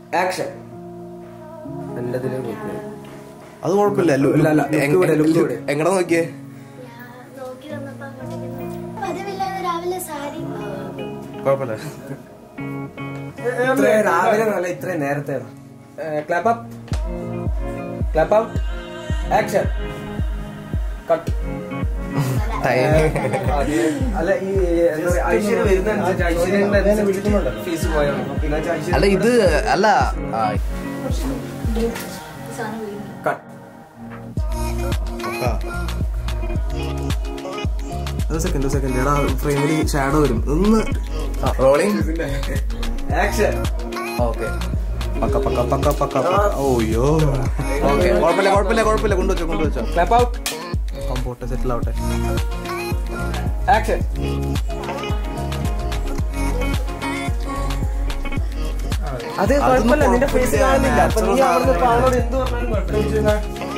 Action എന്റെ ഇതില് നോക്കി അത് കുഴപ്പമില്ല ലു- ഇല്ല, ഇല്ല, എങ്- look ഇവിടെ, look ലു- ഇവിടെ. എങ്ങടെ നോക്കിയേ നോക്കി വന്നപ്പോ അങ്ങോട്ടേക്ക് പതിവില്ലാതെ രാവിലെ സാരി കുഴപ്പമില്ല ഇത്ര രാവിലെ നല്ല ഇത്ര നേരത്തെ clap up clap out action cut അല്ല ഈ എന്താ പറയാ, ഐശ്വര്യ വരുന്നതനുസരിച്ച് ഐശ്വര്യന്റെ ഫീസ് പോയാണ് പിന്നെ ഐശ്വര്യ അല്ല ഇത് അല്ല ആ, കട്ട് ഒരു സെക്കൻഡ് ഒരു സെക്കൻഡ് എടാ ഫ്രെയിമിൽ ഷാഡോ വരും ഒന്ന് റോളിംഗ് ആക്ഷൻ ഓക്കെ പക്ക പക്ക പക്ക പക്ക പക്ക. ഓയ്യോ ഓക്കെ കുഴപ്പമില്ല കുഴപ്പമില്ല കുഴപ്പമില്ല കൊണ്ടുവച്ചോ കൊണ്ടുവച്ചോ ക്ലാപ്പ് ഔട്ട് കമ്പോട്ടെ സെറ്റിൽ ആവട്ടെ ആക്ഷൻ അത് കുഴപ്പമില്ല നിന്റെ ഫേസ് കാണുന്നില്ല അപ്പൊ നീ അവിടുന്ന് ഇപ്പൊ ആളോട് എന്ത് പറഞ്ഞാലും കുഴപ്പമില്ല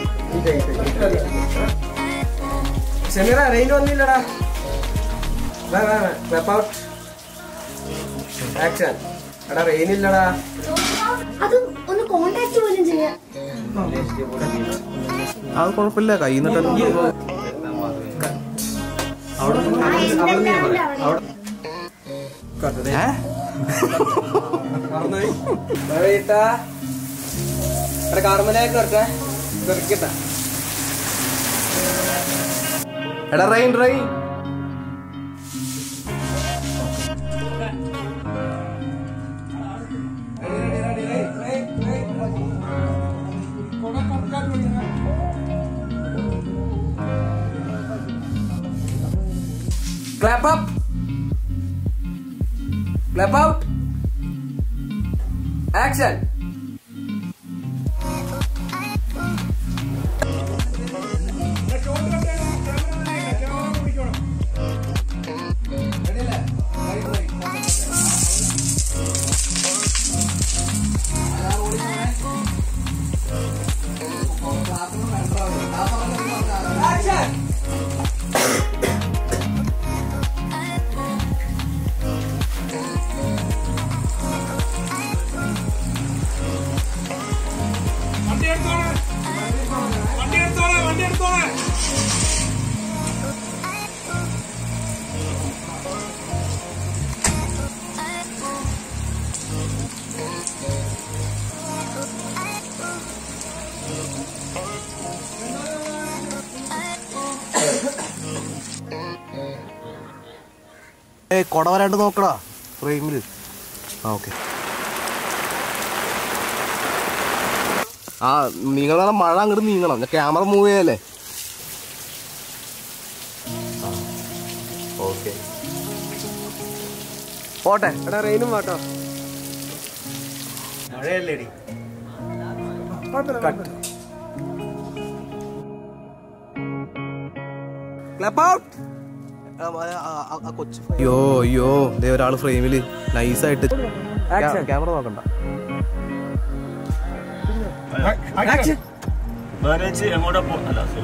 സെമീറ റെയിൻ വന്നില്ലടാ ക്ലാപ്പ് ഔട്ട് ആക്ഷൻ എടാ റെയിൻ ഇല്ലടാ അത് ഒന്ന് കോണ്ടാക്ട് പോലും ചെയ്യാം അത് കുഴപ്പമില്ല കൈ നിന്നിട്ട് എടാ കാർമലേക്ക് വരട്ടെ വെറുക്കട്ടെ എടാ rain rain Clap up. Clap out. Action. Action. വണ്ടി എടുത്തോളെ വണ്ടി എടുത്തോളെ വണ്ടി എടുത്തോളെ ഏ കൊട വരാണ്ട് നോക്കടാ ഫ്രെയിമില് ആ ഓക്കെ ആ നീങ്ങളെ മഴ അങ്ങോട്ട് നീങ്ങണം ഞാൻ ക്യാമറ മൂവ് ചെയ്യല്ലേ ഓക്കെ പോട്ടെ എടാ റെയിനും വാട്ടോ മഴയല്ലേടി കട്ട് ക്ലാപ്പ് ഔട്ട് അയ്യോ അയ്യോ ദേ ഒരാള് ഫ്രെയിമില് നൈസായിട്ട് Action. ക്യാമറ നോക്കണ്ട ആക്ഷൻ ബാലേച്ചി എങ്ങോട്ടാ പോ അല്ല sorry.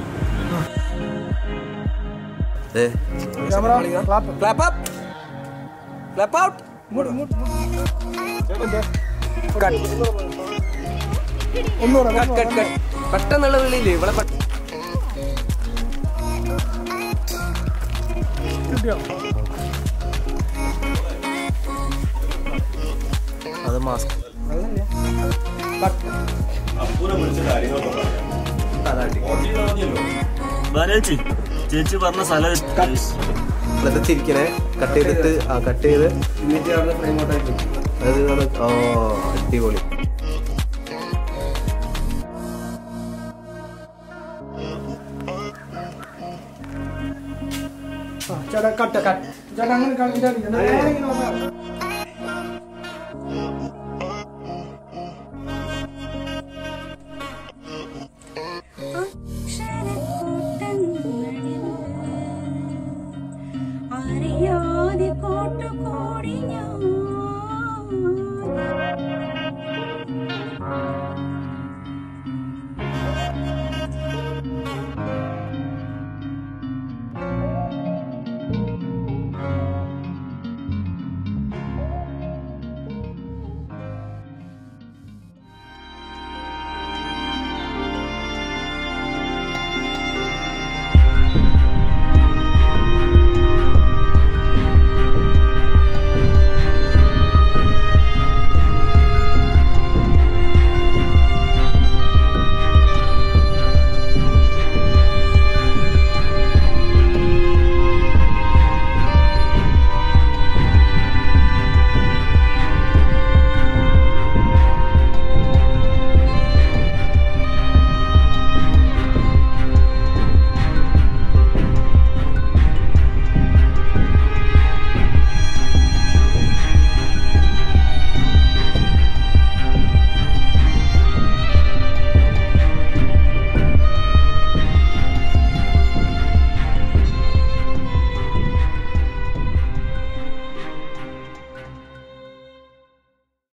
ദേ, ക്ലാപ്പ് അപ്പ് ക്ലാപ്പ് ഔട്ട് പെട്ടെന്നുള്ള വിളിയില്ലേ ഇവിടെ പെ- അത് മാസ്ക് ബാലേച്ചി ചേച്ചി പറഞ്ഞ സ്ഥലം എന്നിട്ട് ചിരിക്കണേ കട്ട് ചെയ്തിട്ട് ആ കട്ട് ചെയ്ത് എന്നിട്ട് അവിടെ ഫ്രെയിം ഔട്ടാക്കി അത് അത് ഓ അടിപൊളി ചേട്ടാ കട്ട് ചേട്ടാ അങ്ങനെ കാണിക്കാൻ